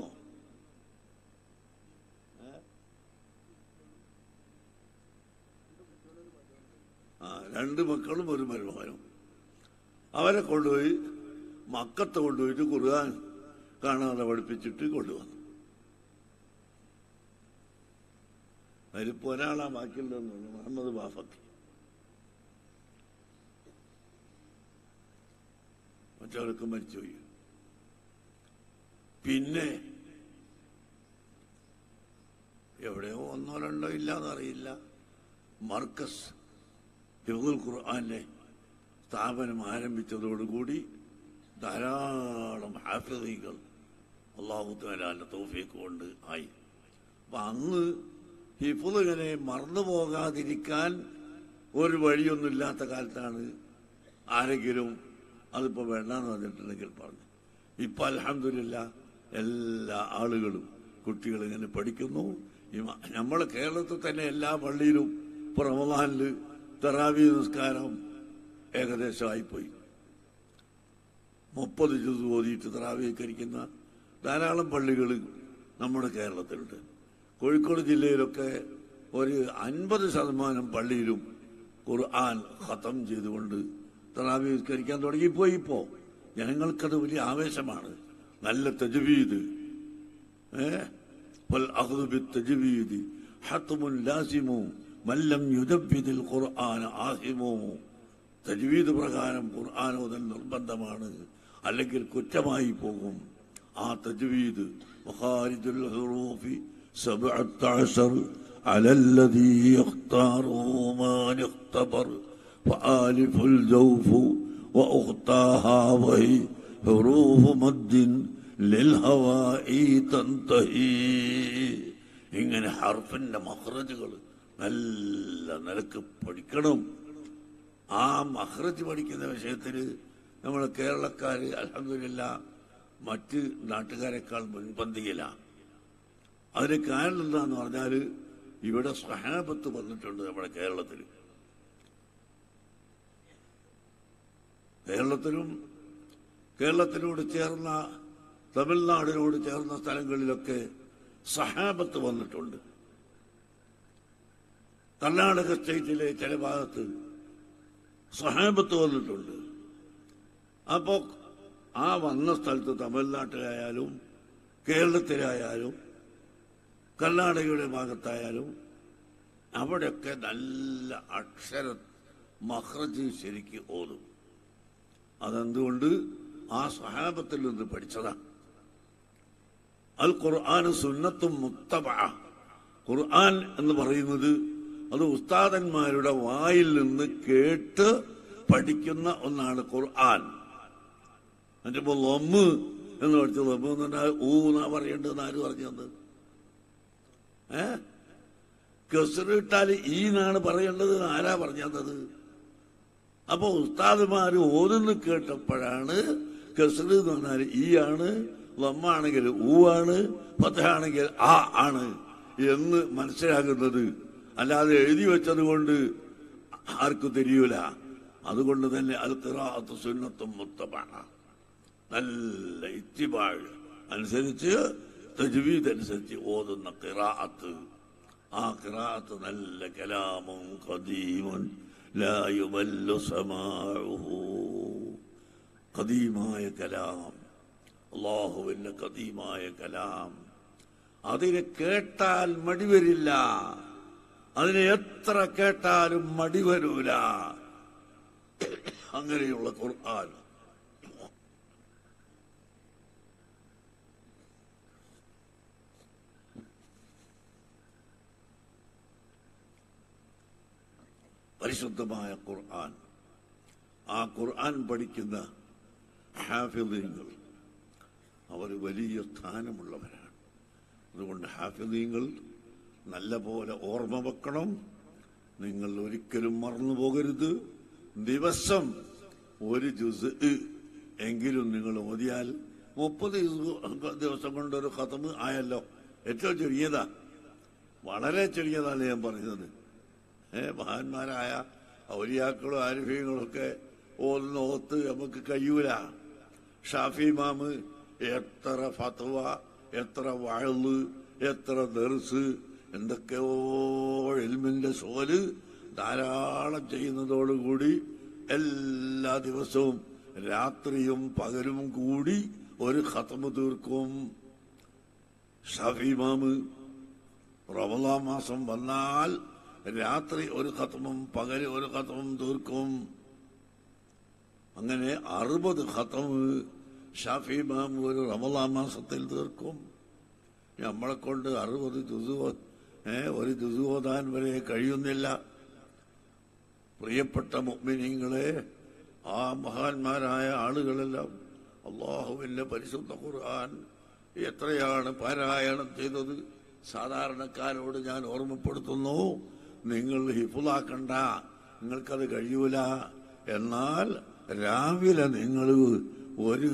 S1: ആ രണ്ട് മക്കളും ഒരു മരുമകനും അവരെ കൊണ്ടുപോയി മക്കത്തെ കൊണ്ടുപോയിട്ട് ഖുർആൻ കാണാതെ പഠിപ്പിച്ചിട്ട് കൊണ്ടുവന്നു അതിലിപ്പോ ഒരാളാ ബാക്കിയുള്ളതെന്നുള്ളു മുഹമ്മദ് ബാഫക്ക് മറ്റവരൊക്കെ മരിച്ചുപോയി പിന്നെ എവിടെയോ ഒന്നോ രണ്ടോ ഇല്ലാന്നറിയില്ല മർക്കസ് ഹിഫുൽ ഖുർആാന്റെ സ്ഥാപനം ആരംഭിച്ചതോടുകൂടി ധാരാളം ഹാഫികൾ അള്ളാഹു തലാന്റെ തോഫീക്ക് കൊണ്ട് ആയി അപ്പൊ അന്ന് ഹിഫുൽ ഇങ്ങനെ മറന്നു പോകാതിരിക്കാൻ ഒരു വഴിയൊന്നുമില്ലാത്ത കാലത്താണ് ആരെങ്കിലും അതിപ്പോ വേണ്ടെന്ന് പറഞ്ഞിട്ടുണ്ടെങ്കിൽ പറഞ്ഞു ഇപ്പൊ അലഹമില്ല എല്ലാ ആളുകളും കുട്ടികൾ ഇങ്ങനെ പഠിക്കുന്നു ഇമ- നമ്മളെ കേരളത്തിൽ തന്നെ എല്ലാ പള്ളിയിലും ഇപ്പൊ റമദാനില് തറാവി നിസ്കാരം ഏകദേശമായിപ്പോയി മുപ്പത് ജുസ് ഓതിയിട്ട് തറാവീകരിക്കുന്ന ധാരാളം പള്ളികൾ നമ്മുടെ കേരളത്തിലുണ്ട് കോഴിക്കോട് ജില്ലയിലൊക്കെ ഒരു അൻപത് ശതമാനം പള്ളിയിലും ഖുർആൻ ഖത്തം ചെയ്തുകൊണ്ട് തറാവീകരിക്കാൻ തുടങ്ങിപ്പോയി ഇപ്പോ ജനങ്ങൾക്കത് വലിയ ആവേശമാണ് നല്ല തജ്വീദ് ഏഹ് والأخذ بالتجويد حتم لازم من لم يدبد القرآن آثم തജ്വീദ് പ്രകാരം ഖുർആൻ ഓതൽ നിർബന്ധമാണ് അല്ലെങ്കിൽ കുറ്റമായി പോകും ആ തജ്വീദ് മഖാരിജുൽ ഹുറൂഫി سبعة عشر على الذي يختاره ما يختبر فآلف الجوف وأختاها وهي حروف مد للهواء تنتهي ഇങ്ങനെ ഹർഫിന്റെ മഹ്റജുകൾ നല്ല നിലക്ക് പഠിക്കണം ആ മഹ്റജ് പഠിക്കുന്ന വിഷയത്തിൽ നമ്മൾ കേരളക്കാര് അലഹമില്ല മറ്റ് നാട്ടുകാരെക്കാൾ മുൻപന്തിയിലാണ് അതിന് കാരണം എന്താന്ന് പറഞ്ഞാല് ഇവിടെ സഹാബത്ത് വന്നിട്ടുണ്ട് നമ്മുടെ കേരളത്തിൽ കേരളത്തിലും കേരളത്തിനോട് ചേർന്ന തമിഴ്നാടിനോട് ചേർന്ന സ്ഥലങ്ങളിലൊക്കെ സഹാബത്ത് വന്നിട്ടുണ്ട് കർണാടക സ്റ്റേറ്റിലെ ചില ഭാഗത്ത് സഹാബത്ത് വന്നിട്ടുണ്ട് അപ്പോ ആ വന്ന സ്ഥലത്ത് തമിഴ്നാട്ടിലായാലും കേരളത്തിലായാലും കർണാടകയുടെ ഭാഗത്തായാലും അവിടെയൊക്കെ നല്ല അക്ഷര മഹ്റജ് ശരിക്ക് ഓതും അതെന്തുകൊണ്ട് ആ സഹാബത്തിൽ നിന്ന് പഠിച്ചതാണ് അൽ ഖുർആൻ സുന്നത്തും മുത്തബ ഖുർആൻ എന്ന് പറയുന്നത് അത് ഉസ്താദന്മാരുടെ വായിൽ നിന്ന് കേട്ട് പഠിക്കുന്ന ഒന്നാണ് ഖുർആൻ എന്നിട്ടിപ്പോ ലൊമ്മ് എന്ന് പഠിച്ച ലൊമ്മ് എന്ന് പറഞ്ഞാൽ ഊ എന്നാ പറയേണ്ടതെന്ന് ആര് പറഞ്ഞു തന്നത് ഏ കെസറിട്ടാൽ ഈ എന്നാണ് പറയേണ്ടത് എന്ന് ആരാ പറഞ്ഞു തന്നത് അപ്പൊ ഉസ്താദുമാര് ഓതുന്നു കേട്ടപ്പോഴാണ് കെസറ് എന്ന് പറഞ്ഞാൽ ഈ ആണ് ലമ്മാണെങ്കിൽ ഊ ആണ് പത്താണെങ്കിൽ ആ ആണ് എന്ന് മനസ്സിലാകുന്നത് അല്ലാതെ എഴുതി വെച്ചത് കൊണ്ട് ആർക്കും തിരിയൂല അതുകൊണ്ട് തന്നെ അത് കിറാത്ത് സുന്നത്തും മുത്തമാണ് നല്ല ഇത്തിബാഴ് അനുസരിച്ച് തജ്വീദ് അനുസരിച്ച് ഓതുന്ന കിറാത്ത് ആ കിറാത്ത് നല്ല കലാമും ഖദീമുൻ ലാ യുമല്ലു സമാഉഹു ഖദീമായ കലാം അള്ളാഹുവിന്റെ ഖദീമായ കലാം അതിനെ കേട്ടാൽ മടി വരില്ല അതിനെ എത്ര കേട്ടാലും മടി വരൂല അങ്ങനെയുള്ള ഖുർആൻ പരിശുദ്ധമായ ഖുർആൻ ആ ഖുർആൻ പഠിക്കുന്ന ഹാഫിദീങ്ങൾ അവർ വലിയ സ്ഥാനമുള്ളവരാണ് അതുകൊണ്ട് ഹാഫിദീങ്ങൾ നല്ല പോലെ ഓർമ്മ വെക്കണം നിങ്ങൾ ഒരിക്കലും മറന്നു പോകരുത് ദിവസം ഒരു ജുസ് എങ്കിലും നിങ്ങൾ ഓതിയാൽ മുപ്പത് ദിവസം കൊണ്ടൊരു ഖതമ് ആയല്ലോ ഏറ്റവും ചെറിയതാ വളരെ ചെറിയതാണ് ഞാൻ പറയുന്നത് ഏ മഹാന്മാരായ ഔലിയാക്കളും ആരിഫ്യങ്ങളും ഒക്കെ ഓതുന്ന ഓത്ത് നമുക്ക് കഴിയൂല ഷാഫി മാമ് എത്ര ഫത്വ എത്ര വാഴ് എത്ര ദർസ് എന്തൊക്കെയോ എൽമിന്റെ സോല് ധാരാളം ചെയ്യുന്നതോടുകൂടി എല്ലാ ദിവസവും രാത്രിയും പകലും കൂടി ഒരു ഖത്തമ് തീർക്കും ഷാഫി മാമ് റമദാ മാസം വന്നാൽ രാത്രി ഒരു ഖത്തമും പകല് ഒരു ഖത്തമും തീർക്കും അങ്ങനെ അറുപത് ഖത്തമ് ഷാഫി മാം ഒരു റമദാ മാസത്തിൽ തീർക്കും നമ്മളെ കൊണ്ട് അറുപത് ജുസുവോ ഏ ഒരു ജുസുവോതാൻ വരെ കഴിയുന്നില്ല പ്രിയപ്പെട്ട മുഗ്മിനീങ്ങളെ ആ മഹാന്മാരായ ആളുകളെല്ലാം അള്ളാഹുവിന്റെ പരിശുദ്ധ ഖുർആൻ എത്രയാണ് പാരായണം ചെയ്തത് സാധാരണക്കാരോട് ഞാൻ ഓർമ്മപ്പെടുത്തുന്നു നിങ്ങൾ ഹിഫുലാക്കണ്ട നിങ്ങൾക്കത് കഴിയൂല എന്നാൽ രാവിലെ നിങ്ങൾ ഒരു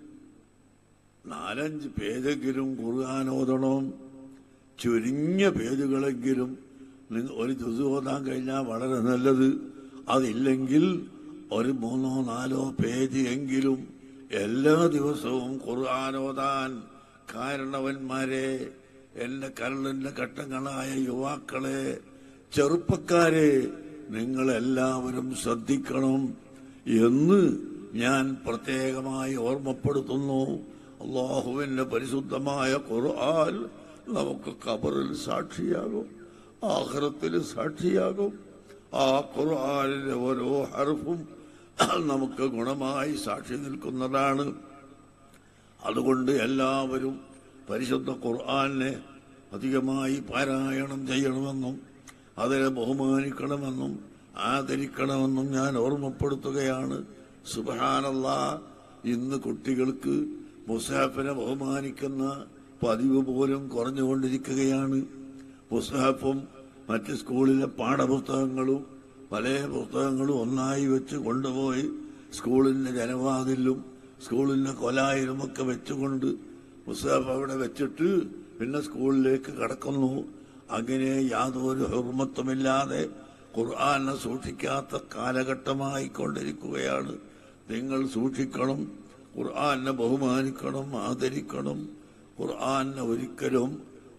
S1: നാലഞ്ച് പേജെങ്കിലും ഖുർആൻ ഓതണം ചുരുങ്ങിയ പേജുകളെങ്കിലും നിങ്ങൾ ഒരു ജുസ് ഓതാൻ കഴിഞ്ഞാൽ വളരെ നല്ലത് അതില്ലെങ്കിൽ ഒരു മൂന്നോ നാലോ പേജ് എങ്കിലും എല്ലാ ദിവസവും ഖുർആൻ ഓതാൻ കാരണവന്മാരെ എന്റെ കരളിന്റെ ഘട്ടങ്ങളായ യുവാക്കളെ ചെറുപ്പക്കാരെ നിങ്ങളെല്ലാവരും ശ്രദ്ധിക്കണം എന്ന് ഞാൻ പ്രത്യേകമായി ഓർമ്മപ്പെടുത്തുന്നു അള്ളാഹുവിന്റെ പരിശുദ്ധമായ ഖുർആൻ നമുക്ക് കബറിൽ സാക്ഷിയാകും ആഹ്റത്തിൽ സാക്ഷിയാകും ആ ഖുർആനിലെ ഓരോ ഹർഫും നമുക്ക് ഗുണമായി സാക്ഷി നിൽക്കുന്നതാണ് അതുകൊണ്ട് എല്ലാവരും പരിശുദ്ധ ഖുർആനെ അധികമായി പാരായണം ചെയ്യണമെന്നും അതിനെ ബഹുമാനിക്കണമെന്നും ആദരിക്കണമെന്നും ഞാൻ ഓർമ്മപ്പെടുത്തുകയാണ് സുബഹാനല്ല ഇന്ന് കുട്ടികൾക്ക് മുസാഫിനെ ബഹുമാനിക്കുന്ന പതിവ് പോലും കുറഞ്ഞുകൊണ്ടിരിക്കുകയാണ് മുസാഫും മറ്റ് സ്കൂളിലെ പാഠപുസ്തകങ്ങളും പല പുസ്തകങ്ങളും ഒന്നായി വെച്ച് കൊണ്ടുപോയി സ്കൂളിന്റെ ജനവാതിലും സ്കൂളിന്റെ കൊലായിലുമൊക്കെ വെച്ചുകൊണ്ട് മുസാഫ് അവിടെ വെച്ചിട്ട് പിന്നെ സ്കൂളിലേക്ക് കടക്കുന്നു അങ്ങനെ യാതൊരു ഹുർമത്വമില്ലാതെ ഖുർആാനെ സൂക്ഷിക്കാത്ത കാലഘട്ടമായിക്കൊണ്ടിരിക്കുകയാണ് നിങ്ങൾ സൂക്ഷിക്കണം ഖുർആാനെ ബഹുമാനിക്കണം ആദരിക്കണം ഖുർആാനെ ഒരിക്കലും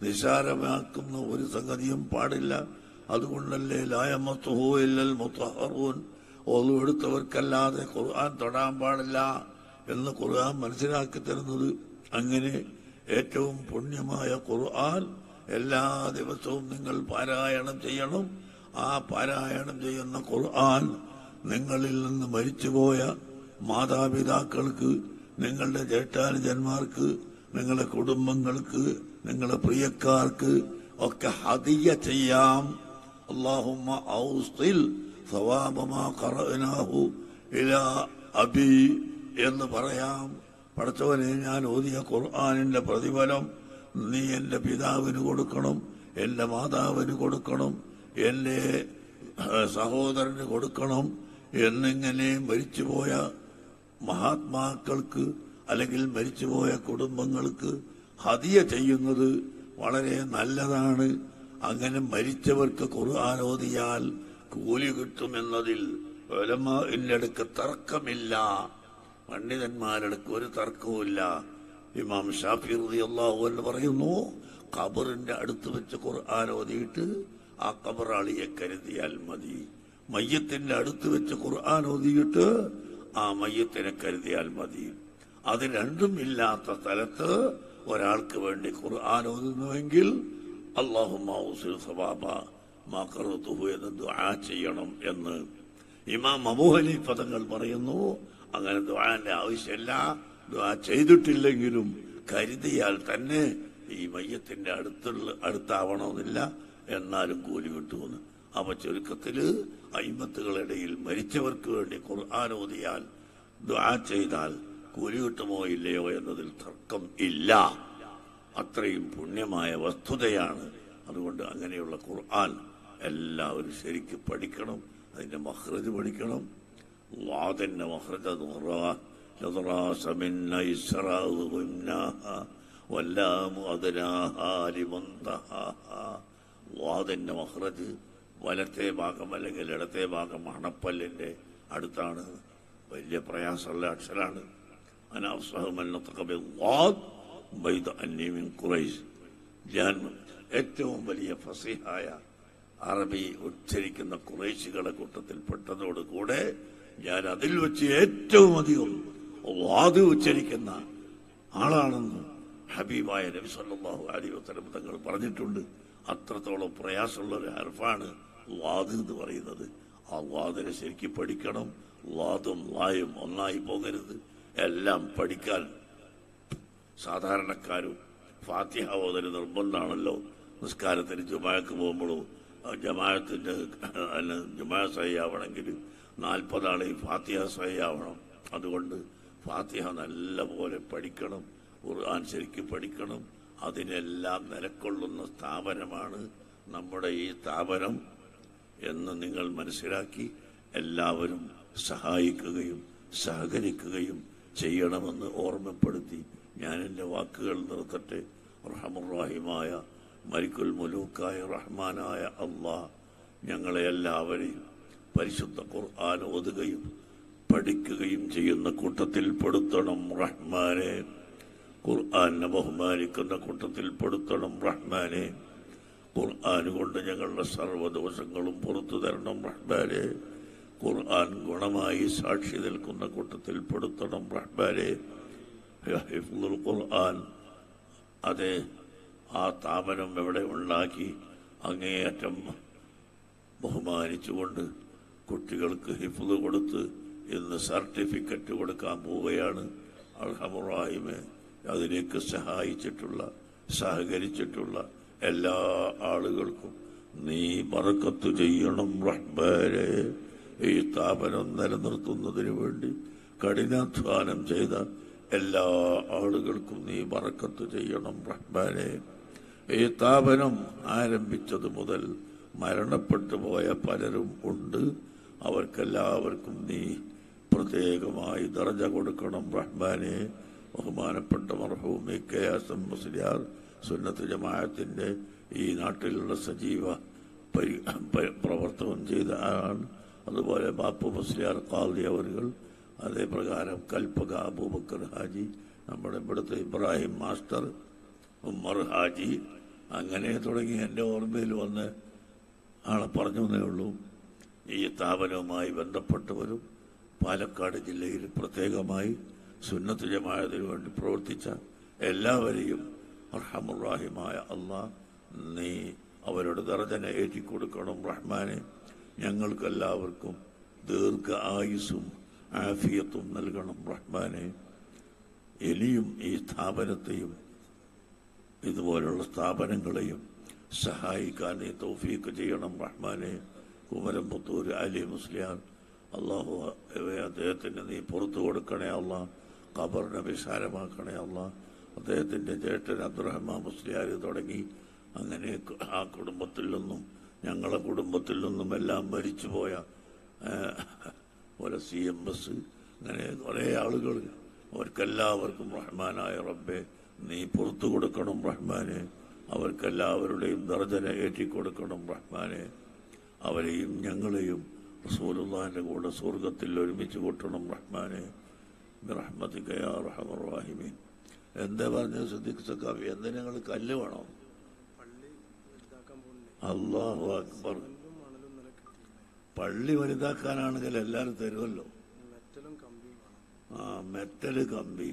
S1: നിസാരമാക്കുന്ന ഒരു സംഗതിയും പാടില്ല അതുകൊണ്ടല്ലേ ലായമത്തുഹോ ഇല്ലൽ മുത്തഹറൂൻ ഒതുവെടുത്തവർക്കല്ലാതെ ഖുർആൻ തൊടാൻ പാടില്ല എന്ന് ഖുർആൻ മനസ്സിലാക്കി തരുന്നത് അങ്ങനെ ഏറ്റവും പുണ്യമായ ഖുർആൻ എല്ലാ ദിവസവും നിങ്ങൾ പാരായണം ചെയ്യണം ആ പാരായണം ചെയ്യുന്ന ഖുർആൻ നിങ്ങളിൽ നിന്ന് മരിച്ചുപോയ മാതാപിതാക്കൾക്ക് നിങ്ങളുടെ ജേഷ്ഠാനുജന്മാർക്ക് നിങ്ങളുടെ കുടുംബങ്ങൾക്ക് നിങ്ങളുടെ പ്രിയക്കാർക്ക് ഒക്കെ ഹദിയ ചെയ്യാം اللهم أوصل ثواب ما قرأناه إلى أبي എന്ന് പറയാം പഠിച്ചവനെ ഞാൻ ഓതിയ ഖുർആാനിന്റെ പ്രതിഫലം നീ എന്റെ പിതാവിന് കൊടുക്കണം എന്റെ മാതാവിന് കൊടുക്കണം എന്റെ ഏഹ്, സഹോദരന് കൊടുക്കണം എന്നിങ്ങനെ മരിച്ചുപോയ മഹാത്മാക്കൾക്ക് അല്ലെങ്കിൽ മരിച്ചുപോയ കുടുംബങ്ങൾക്ക് ഹതിയ ചെയ്യുന്നത് വളരെ നല്ലതാണ് അങ്ങനെ മരിച്ചവർക്ക് ഖുർആൻ ഓതിയാൽ കൂലി കിട്ടുമെന്നതിൽ അടുക്ക് തർക്കമില്ല പണ്ഡിതന്മാരടുക്ക് ഒരു തർക്കവുമില്ല ഇമാം ഷാഫി റളിയല്ലാഹു അൻഹു പറയുന്നു ഖബറിന്റെ അടുത്ത് വെച്ച് ഖുർആൻ ഓതിയിട്ട് ആ ഖബറാളിയെ കരുതിയാൽ മതി മയ്യത്തിന്റെ അടുത്ത് വെച്ച് ഖുർആൻ ഓതിയിട്ട് ആ മയ്യത്തിനെ കരുതിയാൽ മതി അത് രണ്ടും ഇല്ലാത്ത സ്ഥലത്ത് ഒരാൾക്ക് വേണ്ടി ഖുർആൻ ഓതുന്നുവെങ്കിൽ അള്ളാഹുമാവുസിൽ സവാബ മാക്കറുത്തുഹു എന്ന് ദുആ ചെയ്യണം എന്ന് ഇമാം അബൂ ഹനീഫ തങ്ങൾ പറയുന്നു അങ്ങനെ ദുആന്റെ ആവശ്യമില്ല ദുആ ചെയ്തിട്ടില്ലെങ്കിലും കരുതിയാൽ തന്നെ ഈ മയ്യത്തിന്റെ അടുത്തുള്ള അടുത്താവണമെന്നില്ല എന്നാലും കൂലി കിട്ടുമെന്ന് അപ്പൊ ചുരുക്കത്തില് അയിമത്തുകളിടയിൽ മരിച്ചവർക്ക് വേണ്ടി ഖുർആൻ ഓതിയാൽ ദുആ ചെയ്താൽ കൂലി കിട്ടുമോ ഇല്ലയോ എന്നതിൽ തർക്കം ഇല്ല അത്രയും പുണ്യമായ വസ്തുതയാണ് അതുകൊണ്ട് അങ്ങനെയുള്ള ഖുർആൻ എല്ലാവരും ശരിക്ക് പഠിക്കണം അതിന്റെ മഹ്റജ് പഠിക്കണം വാദന്റെ മഹ്റജ് يضراس من إسراء ضمناها واللام أدناها لمنتهاها വാദിന്റെ മഹ്റജ് വലത്തെ ഭാഗം അല്ലെങ്കിൽ ഇടത്തെ ഭാഗം അണപ്പല്ലിന്റെ അടുത്താണ് വലിയ പ്രയാസമുള്ള അക്ഷരാണ് ഖുറൈസ് ഞാൻ ഏറ്റവും വലിയ ഫസീഹായ അറബി ഉച്ചരിക്കുന്ന കുറേശികളെ കൂട്ടത്തിൽ പെട്ടതോടുകൂടെ ഞാൻ അതിൽ വെച്ച് ഏറ്റവും അധികം വാദ് ഉച്ചരിക്കുന്ന ആളാണെന്ന് ഹബീബായ നബി സല്ലല്ലാഹു അലൈഹി വസല്ലം തങ്ങൾ പറഞ്ഞിട്ടുണ്ട് അത്രത്തോളം പ്രയാസമുള്ള ഒരു ഹർഫാണ് വാദ് എന്ന് പറയുന്നത് ആ വാദിനെ ശരിക്കും പഠിക്കണം വാദും വായും ഒന്നായി പോകരുത് എല്ലാം പഠിക്കാൻ സാധാരണക്കാരും ഫാത്തിഹ ഓതൽ നിർബന്ധമാണല്ലോ നിസ്കാരത്തിന് ജുമാക്ക് പോകുമ്പോഴും ജമാഅത്തിന്റെ അല്ല, ജുമാ സഹിയാവണമെങ്കിൽ നാൽപ്പതാളെ ഫാത്തിഹ സഹിയാവണം അതുകൊണ്ട് ഫാത്തിഹ നല്ല പോലെ പഠിക്കണം ഖുർആൻ ശരിക്കും പഠിക്കണം അതിനെല്ലാം നിലക്കൊള്ളുന്ന സ്ഥാപനമാണ് നമ്മുടെ ഈ സ്ഥാപനം എന്ന് നിങ്ങൾ മനസ്സിലാക്കി എല്ലാവരും സഹായിക്കുകയും സഹകരിക്കുകയും ചെയ്യണമെന്ന് ഓർമ്മപ്പെടുത്തി ഞാൻ എൻ്റെ വാക്കുകൾ നിർത്തട്ടെ റഹമുറാഹിമായ മരിക്കുൽ മുലൂക്കായ റഹ്മാനായ അള്ളാഹ് ഞങ്ങളെ എല്ലാവരെയും പരിശുദ്ധ ഖുർആൻ ഓതുകയും പഠിക്കുകയും ചെയ്യുന്ന കൂട്ടത്തിൽ പെടുത്തണം റഹ്മാനെ ഖുർആനെ ബഹുമാനിക്കുന്ന കൂട്ടത്തിൽ പെടുത്തണം റഹ്മാനെ ഖുർആൻ കൊണ്ട് ഞങ്ങളുടെ സർവ്വദോഷങ്ങളും പുറത്തു തരണം റഹ്മാനെ ഖുർആൻ ഗുണമായി സാക്ഷി നിൽക്കുന്ന കൂട്ടത്തിൽ പെടുത്തണം റഹ്മാനെ ഹിഫ്ളുൽ ഖുർആൻ അതെ ആ സ്ഥാപനം എവിടെ ഉണ്ടാക്കി അങ്ങേയറ്റം ബഹുമാനിച്ചുകൊണ്ട് കുട്ടികൾക്ക് ഹിഫ്ള് കൊടുത്ത് ഇന്ന് സർട്ടിഫിക്കറ്റ് കൊടുക്കാൻ പോവുകയാണ് അർഹമുറായ്മെ അതിലേക്ക് സഹായിച്ചിട്ടുള്ള സഹകരിച്ചിട്ടുള്ള എല്ലാ ആളുകൾക്കും നീ മറക്കത്ത് ചെയ്യണം റഹ്ബാരെ ഈ സ്ഥാപനം നിലനിർത്തുന്നതിന് വേണ്ടി കഠിനാധ്വാനം ചെയ്ത എല്ലാ ആളുകൾക്കും നീ മറക്കത്ത് ചെയ്യണം റഹ്ബാനെ ഈ സ്ഥാപനം ആരംഭിച്ചത് മുതൽ മരണപ്പെട്ടു പോയ പലരും ഉണ്ട് അവർക്കെല്ലാവർക്കും നീ പ്രത്യേകമായി ദർജ കൊടുക്കണം റഹ്മാനെ ബഹുമാനപ്പെട്ട മർഹൂമി കെ എസ് മുസ്ലിയാർ സുന്നത്ത് ജമാഅത്തിന്റെ ഈ നാട്ടിലുള്ള സജീവ പരി- പ- പ്രവർത്തനം ചെയ്ത ആളാണ് അതുപോലെ ബാപ്പു മുസ്ലിയാർ കാളി അവരുകൾ അതേപ്രകാരം കൽപ്പക അബൂബക്കർ ഹാജി നമ്മുടെ ഇവിടുത്തെ ഇബ്രാഹിം മാസ്റ്റർ ഉമ്മർ ഹാജി അങ്ങനെ തുടങ്ങി എൻ്റെ ഓർമ്മയിൽ വന്ന് ആളെ പറഞ്ഞു എന്നേ ഉള്ളൂ ഈ സ്ഥാപനവുമായി ബന്ധപ്പെട്ടവരും പാലക്കാട് ജില്ലയിൽ പ്രത്യേകമായി സുന്നത്ത് ജമാഅത്തിന് വേണ്ടി പ്രവർത്തിച്ച എല്ലാവരെയും അർഹമുറാഹിമായ അള്ളാഹ് നീ അവരുടെ ദർജന ഏറ്റിക്കൊടുക്കണം റഹ്മാനെ ഞങ്ങൾക്കെല്ലാവർക്കും ദീർഘ ആയുസ്സും ആഫിയത്തും നൽകണം റഹ്മാനെ ഇനിയും ഈ സ്ഥാപനത്തെയും ഇതുപോലുള്ള സ്ഥാപനങ്ങളെയും സഹായിക്കാൻ നീ തൗഫീക്ക് ചെയ്യണം റഹ്മാനെ കുമരം പുത്തൂർ അലി മുസ്ലിയാർ അള്ളാഹു അദ്ദേഹത്തിന് നീ പുറത്തു കൊടുക്കണേ അള്ളാ ഖബറിനെ വിശാലമാക്കണേ അള്ളാ അദ്ദേഹത്തിന്റെ ജ്യേഷ്ഠൻ അബ്ദുറഹ്മാൻ മുസ്ലിയാർ തുടങ്ങി അങ്ങനെ ആ കുടുംബത്തിൽ നിന്നും ഞങ്ങളെ കുടുംബത്തിൽ നിന്നും എല്ലാം മരിച്ചുപോയ പോലെ സി എം എസ് അങ്ങനെ കുറേ ആളുകൾ അവർക്കെല്ലാവർക്കും റഹ്മാനായ റബ്ബെ നീ പുറത്തു കൊടുക്കണം റഹ്മാനെ അവർക്കെല്ലാവരുടെയും ദർജന ഏറ്റിക്കൊടുക്കണം റഹ്മാനെ അവരെയും ഞങ്ങളെയും റസൂലുള്ളാഹിന്റെ കൂടെ സ്വർഗത്തിൽ ഒരുമിച്ച് കൂട്ടണം റഹ്മാനെ റഹ്മത്തിക്കയാ റഹമുറാഹിമീൻ എന്താ പറഞ്ഞത് സിദ്ദിഖ് സക്കാഫി എന്താ ഞങ്ങൾ കല്ല് വേണോ
S2: പള്ളി വലുതാക്കാൻ പോകുന്നില്ലേ
S1: അള്ളാഹു അക്ബർ
S2: സിമെന്റും മണലും ഇന്നലെ കിട്ടിയില്ലേ
S1: പള്ളി വലുതാക്കാനാണെങ്കിൽ എല്ലാവരും തരുമല്ലോ
S2: മെറ്റലും കമ്പിയും വേണം
S1: ആ മെറ്റല് കമ്പി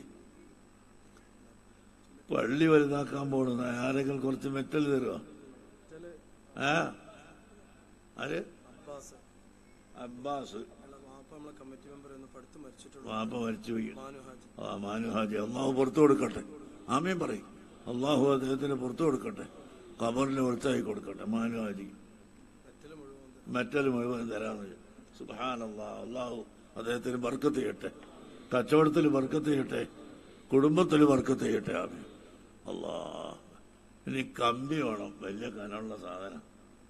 S1: പള്ളി വലുതാക്കാൻ പോണത് ആരെങ്കിലും കുറച്ച് മെറ്റൽ തരുമോ
S2: മെറ്റല്
S1: ആ ആര്
S2: അബ്ബാസ്
S1: അബ്ബാസ്
S2: അല്ല വാപ്പ നമ്മളെ കമ്മിറ്റി മെമ്പർ ഒന്ന് പടുത്ത് മരിച്ചിട്ടുള്ളൂ
S1: വാപ്പ മരിച്ചു പോയി
S2: മാനു ഹാജി
S1: ആ മാനു ഹാജി അള്ളാഹു പുറത്തു കൊടുക്കട്ടെ ആമയും പറയും അള്ളാഹു അദ്ദേഹത്തിന് പുറത്തു കൊടുക്കട്ടെ ഖബറിന് വെളുത്തായി കൊടുക്കട്ടെ മാനു ഹാജി
S2: മെറ്റല് മുഴുവൻ ഉണ്ട്.
S1: മെറ്റൽ മുഴുവൻ തരാന്ന് സുബാൻ അള്ളാഹു അദ്ദേഹത്തിന് ബർക്കത്ത് ചെയ്യട്ടെ കച്ചവടത്തിൽ ബർക്കത്ത് ചെയ്യട്ടെ കുടുംബത്തിൽ ബർക്കത്ത് ചെയ്യട്ടെ ആമി അള്ളാ ഇനി കമ്പി വേണം വലിയ കനമുള്ള സാധനം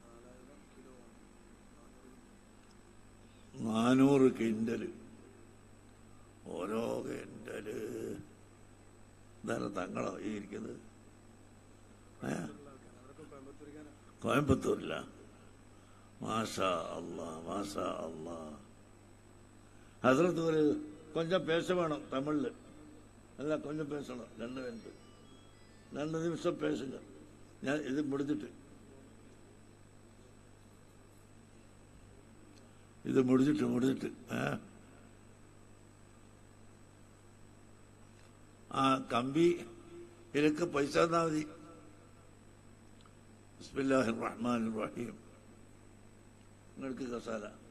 S1: നാനൂറ് കിൻഡല് ഓരോ കിൻഡല് ഇതാണ് തങ്ങളോ ഈ ഇരിക്കുന്നത് ഏ
S2: അവരൊക്കെ കോയമ്പത്തൂരിക്കാനാ
S1: கோயம்புத்தூர்ல மாஷா அல்லா மாஷா அல்லா ஹசரத் ஒரு கொஞ்சம் பேச வேணும் தமிழ்ல அல்ல கொஞ்சம் பேசணும் ரெண்டு ரெண்டு ரெண்டு நிமிஷம் பேசுங்க ഞാൻ ഇത് മുടിച്ചിട്ട് ഇത് മുടിച്ചിട്ട് മുടിച്ചിട്ട് ഏ ആ കമ്പി ഇതിലൊക്കെ പൈസ തന്നാ മതി ബിസ്മില്ലാഹിർ റഹ്മാനിർ റഹീം നിങ്ങൾക്ക് കസാല